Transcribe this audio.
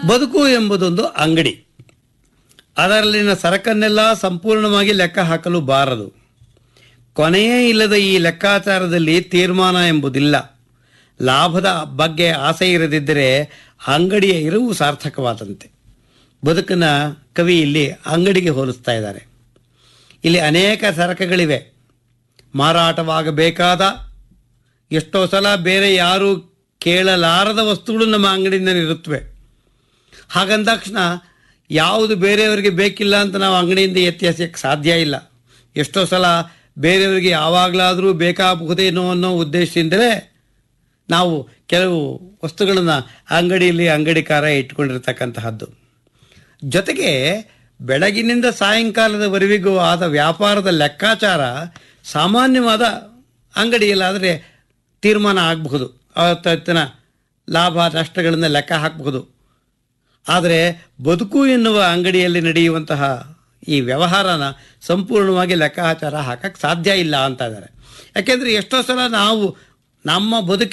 ಬದುಕು ಎಂಬುದೊಂದು ಅಂಗಡಿ ಅದರಲ್ಲಿನ ಸರಕನ್ನೆಲ್ಲ ಸಂಪೂರ್ಣವಾಗಿ ಲೆಕ್ಕ ಹಾಕಲು ಬಾರದು ಕೊನೆಯೇ ಇಲ್ಲದ ಈ ಲೆಕ್ಕಾಚಾರದಲ್ಲಿ ತೀರ್ಮಾನ ಎಂಬುದಿಲ್ಲ ಲಾಭದ ಬಗ್ಗೆ ಆಸೆ ಇರದಿದ್ದರೆ ಅಂಗಡಿಯ ಇರುವು ಸಾರ್ಥಕವಾದಂತೆ ಬದುಕನ್ನ ಕವಿ ಇಲ್ಲಿ ಅಂಗಡಿಗೆ ಹೋಲಿಸ್ತಾ ಇದ್ದಾರೆ ಇಲ್ಲಿ ಅನೇಕ ಸರಕುಗಳಿವೆ ಮಾರಾಟವಾಗಬೇಕಾದ ಎಷ್ಟೋ ಸಲ ಬೇರೆ ಯಾರು ಕೇಳಲಾರದ ವಸ್ತುಗಳು ನಮ್ಮ ಅಂಗಡಿಯಿಂದ ಇರುತ್ತವೆ ಹಾಗಂದಾಕ್ಷಣ ಯಾವುದು ಬೇರೆಯವರಿಗೆ ಬೇಕಿಲ್ಲ ಅಂತ ನಾವು ಅಂಗಡಿಯಿಂದ ಎತ್ತಿ ಎಸೆಯಕ್ಕೆ ಸಾಧ್ಯ ಇಲ್ಲ ಎಷ್ಟೋ ಸಲ ಬೇರೆಯವರಿಗೆ ಯಾವಾಗಲಾದರೂ ಬೇಕಾಗಬಹುದೇನೋ ಅನ್ನೋ ಉದ್ದೇಶದಿಂದಲೇ ನಾವು ಕೆಲವು ವಸ್ತುಗಳನ್ನು ಅಂಗಡಿಯಲ್ಲಿ ಅಂಗಡಿಕಾರ ಇಟ್ಕೊಂಡಿರ್ತಕ್ಕಂತಹದ್ದು ಜೊತೆಗೆ ಬೆಳಗಿನಿಂದ ಸಾಯಂಕಾಲದವರೆವಿಗೂ ಆದ ವ್ಯಾಪಾರದ ಲೆಕ್ಕಾಚಾರ ಸಾಮಾನ್ಯವಾದ ಅಂಗಡಿಯಲ್ಲಾದರೆ ತೀರ್ಮಾನ ಆಗಬಹುದು ಅವತ್ತಿನ ಲಾಭ ನಷ್ಟಗಳನ್ನು ಲೆಕ್ಕ ಹಾಕಬಹುದು ಆದರೆ ಬದುಕು ಎನ್ನುವ ಅಂಗಡಿಯಲ್ಲಿ ನಡೆಯುವಂತಹ ಈ ವ್ಯವಹಾರನ ಸಂಪೂರ್ಣವಾಗಿ ಲೆಕ್ಕಾಚಾರ ಹಾಕಕ್ಕೆ ಸಾಧ್ಯ ಇಲ್ಲ ಅಂತ ಇದ್ದಾರೆ ಯಾಕೆಂದರೆ ಎಷ್ಟೋ ಸಲ ನಾವು ನಮ್ಮ ಬದುಕಿನ